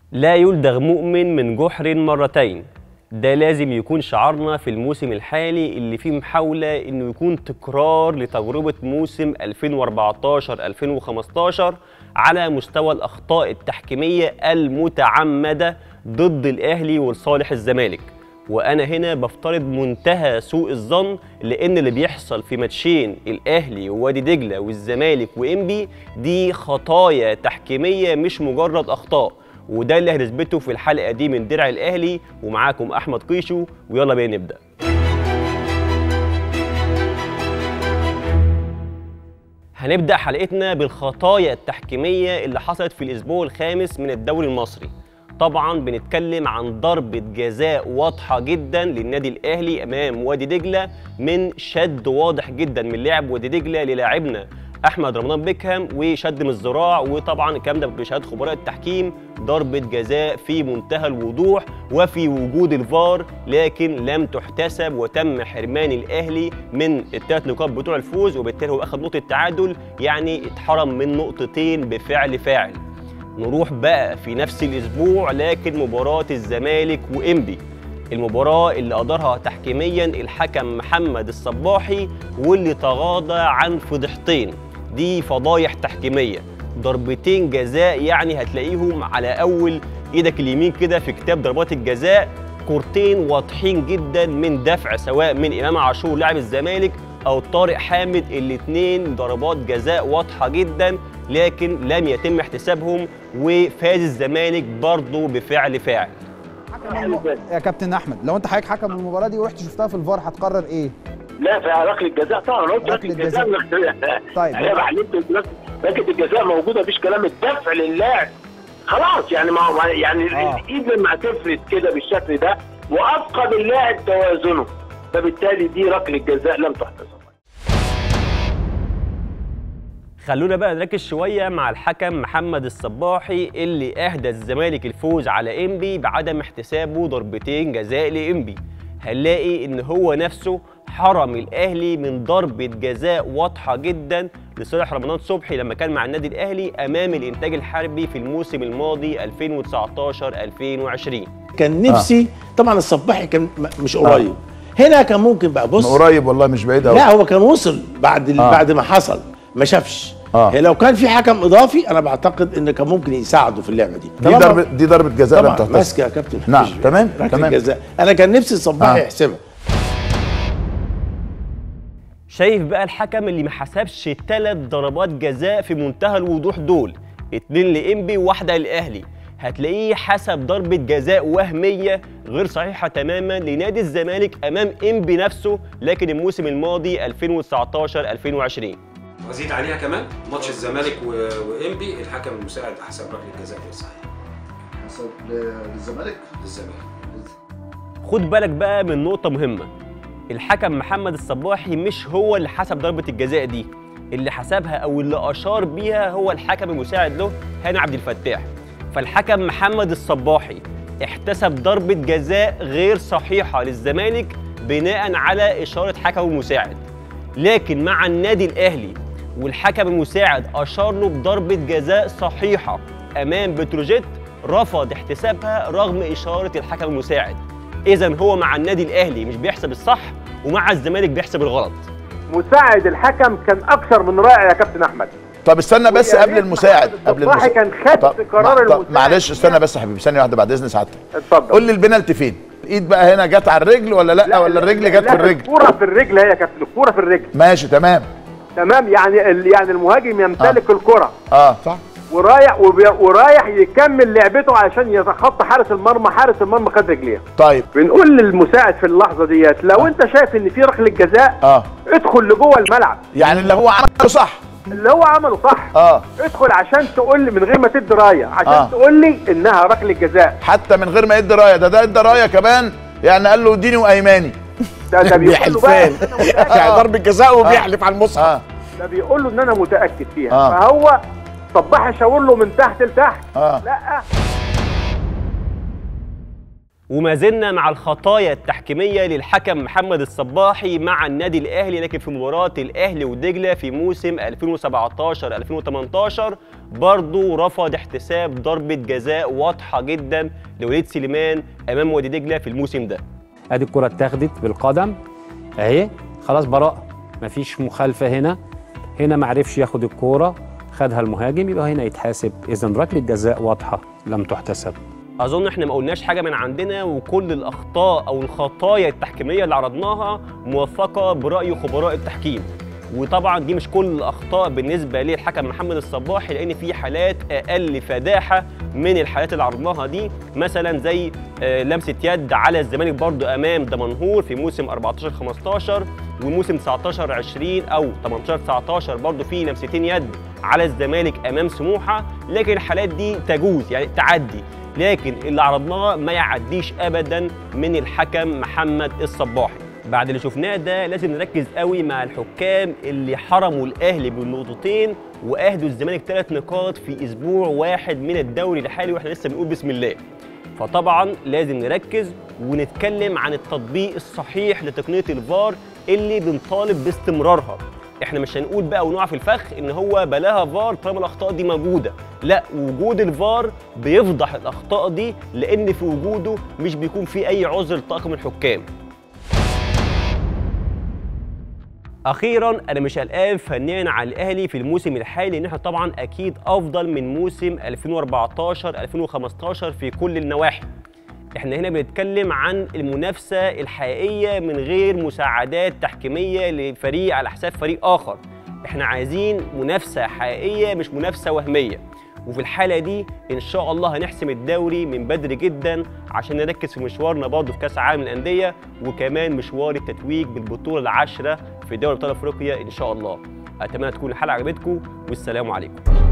لا يلدغ مؤمن من جحر مرتين ده لازم يكون شعارنا في الموسم الحالي اللي فيه محاولة انه يكون تكرار لتجربة موسم 2014-2015 على مستوى الأخطاء التحكيمية المتعمدة ضد الأهلي ولصالح الزمالك وانا هنا بفترض منتهى سوء الظن لان اللي بيحصل في ماتشين الاهلي ووادي دجله والزمالك وانبي دي خطايا تحكيميه مش مجرد اخطاء وده اللي هنثبته في الحلقه دي من درع الاهلي ومعاكم احمد قيشو ويلا بينا نبدا هنبدا حلقتنا بالخطايا التحكيميه اللي حصلت في الاسبوع الخامس من الدوري المصري طبعا بنتكلم عن ضربة جزاء واضحة جدا للنادي الأهلي أمام وادي دجلة من شد واضح جدا من لاعب وادي دجلة للاعبنا أحمد رمضان بيكهام وشد من الذراع وطبعا الكلام ده بشهادة خبراء التحكيم ضربة جزاء في منتهى الوضوح وفي وجود الفار لكن لم تحتسب وتم حرمان الأهلي من الثلاث نقاط بتوع الفوز وبالتالي هو أخذ نقطة تعادل يعني اتحرم من نقطتين بفعل فاعل نروح بقى في نفس الاسبوع لكن مباراه الزمالك وانبي المباراه اللي ادارها تحكيميا الحكم محمد الصباحي واللي تغاضى عن فضيحتين دي فضايح تحكيميه ضربتين جزاء يعني هتلاقيهم على اول ايدك اليمين كده في كتاب ضربات الجزاء كورتين واضحين جدا من دفع سواء من امام عاشور لاعب الزمالك او طارق حامد الاثنين ضربات جزاء واضحه جدا لكن لم يتم احتسابهم وفاز الزمالك برضه بفعل فاعل يا كابتن احمد لو انت حضرتك حكم المباراه دي ورحت شفتها في الفار هتقرر ايه؟ لا في ركله الجزاء طبعا انا قلت ركله الجزاء طيب انا بعلمت ركله الجزاء موجوده مفيش كلام الدفع للاعب خلاص يعني ما هو يعني آه. الايد لما هتفرد كده بالشكل ده وافقد اللاعب توازنه فبالتالي دي ركله جزاء لم تحتسب خلونا بقى نركز شويه مع الحكم محمد الصباحي اللي اهدى الزمالك الفوز على انبي بعدم احتسابه ضربتين جزاء لانبي هنلاقي ان هو نفسه حرم الاهلي من ضربه جزاء واضحه جدا لصالح رمضان صبحي لما كان مع النادي الاهلي امام الانتاج الحربي في الموسم الماضي 2019 2020 كان نفسي طبعا الصباحي كان م- مش قريب هنا كان ممكن بقى من بص قريب والله مش بعيد قوي لا هو كان وصل بعد ال- آه. بعد ما حصل ما شافش آه. لو كان في حكم اضافي انا بعتقد ان كان ممكن يساعده في اللعبه دي دي طالما- ضربه دي ضربه جزاء لم طبعا تحتسب ماسكه يا كابتن نعم، مفيش- تمام، ركله تمام. جزاء انا كان نفسي الصباحي آه. يحسبها شايف بقى الحكم اللي ما حسبش ثلاث ضربات جزاء في منتهى الوضوح دول اتنين لانبي وواحده للاهلي هتلاقيه حسب ضربة جزاء وهمية غير صحيحة تماما لنادي الزمالك أمام إنبي نفسه لكن الموسم الماضي 2019 2020 وازيد عليها كمان ماتش الزمالك و- وانبي الحكم المساعد حسب ركله جزاء غير صحيح للزمالك للزمالك خد بالك بقى من نقطة مهمة الحكم محمد الصباحي مش هو اللي حسب ضربة الجزاء دي اللي حسبها أو اللي أشار بيها هو الحكم المساعد له هاني عبد الفتاح فالحكم محمد الصباحي احتسب ضربة جزاء غير صحيحة للزمالك بناء على إشارة حكم المساعد لكن مع النادي الأهلي والحكم المساعد أشار له بضربة جزاء صحيحة أمام بتروجيت رفض احتسابها رغم إشارة الحكم المساعد إذا هو مع النادي الأهلي مش بيحسب الصح ومع الزمالك بيحسب الغلط مساعد الحكم كان اكثر من رائع يا كابتن احمد طب استنى بس ويا قبل ريت المساعد محمد قبل الصباحي المساعد كان خد طب قرار مع- طب المساعد معلش استنى بس يا حبيبي ثانيه واحده بعد اذن سعادتك اتفضل قول لي البنالتي فين الايد بقى هنا جت على الرجل ولا لا, ولا الرجل جت لا، في الرجل الكوره في الرجل هي يا كابتن الكوره في الرجل ماشي تمام تمام يعني ال- يعني المهاجم يمتلك الكره اه صح ورايح وبي- ورايح يكمل لعبته علشان يتخطى حارس المرمى حارس المرمى خد رجليه طيب بنقول للمساعد في اللحظه ديت لو انت شايف ان في ركله جزاء اه ادخل لجوه الملعب يعني اللي هو عمله صح اللي هو عمله صح اه ادخل عشان تقول لي من غير ما تدي رايه عشان آه. تقول لي انها ركله جزاء حتى من غير ما يدي رايه ده ده ادى رايه كمان يعني قال له اديني وايماني ده ده بيقول له بقى بيحلفان إن أنا متأكد. يعني ضربه جزاء وبيحلف على المصحف اه ده بيقول له ان انا متاكد فيها آه. فهو صباح يشاور له من تحت لتحت اه لا وما زلنا مع الخطايا التحكيميه للحكم محمد الصباحي مع النادي الاهلي لكن في مباراه الاهلي ودجله في موسم 2017 2018 برضه رفض احتساب ضربه جزاء واضحه جدا لوليد سليمان امام وادي دجله في الموسم ده ادي الكره اتاخدت بالقدم اهي خلاص براءه مفيش مخالفه هنا هنا ما عرفش ياخد الكوره خدها المهاجم يبقى هنا يتحاسب اذا ركله جزاء واضحه لم تحتسب اظن احنا ما قلناش حاجه من عندنا وكل الاخطاء او الخطايا التحكيميه اللي عرضناها موثقه براي خبراء التحكيم وطبعا دي مش كل الاخطاء بالنسبه للحكم محمد الصباحي لان في حالات اقل فداحه من الحالات اللي عرضناها دي مثلا زي آه، لمسه يد على الزمالك برضو امام دمنهور في موسم 14 15 وموسم 19 20 او 18 19 برضو في لمستين يد على الزمالك امام سموحه لكن الحالات دي تجوز يعني تعدي لكن اللي عرضناه ما يعديش ابدا من الحكم محمد الصباحي بعد اللي شفناه ده لازم نركز قوي مع الحكام اللي حرموا الاهلي بالنقطتين واهدوا الزمالك ثلاث نقاط في اسبوع واحد من الدوري الحالي واحنا لسه بنقول بسم الله فطبعا لازم نركز ونتكلم عن التطبيق الصحيح لتقنيه الفار اللي بنطالب باستمرارها احنا مش هنقول بقى ونقع في الفخ ان هو بلاها فار طالما الاخطاء دي موجوده لا وجود الفار بيفضح الاخطاء دي لان في وجوده مش بيكون في اي عذر لطاقم الحكام اخيرا انا مش قلقان فنيا على الاهلي في الموسم الحالي لان احنا طبعا اكيد افضل من موسم 2014 2015 في كل النواحي احنا هنا بنتكلم عن المنافسه الحقيقيه من غير مساعدات تحكيميه لفريق على حساب فريق اخر احنا عايزين منافسه حقيقيه مش منافسه وهميه وفي الحاله دي ان شاء الله هنحسم الدوري من بدري جدا عشان نركز في مشوارنا برضه في كاس العالم للانديه وكمان مشوار التتويج بالبطوله العاشره في دوري ابطال افريقيا ان شاء الله اتمنى تكون الحلقه عجبتكم والسلام عليكم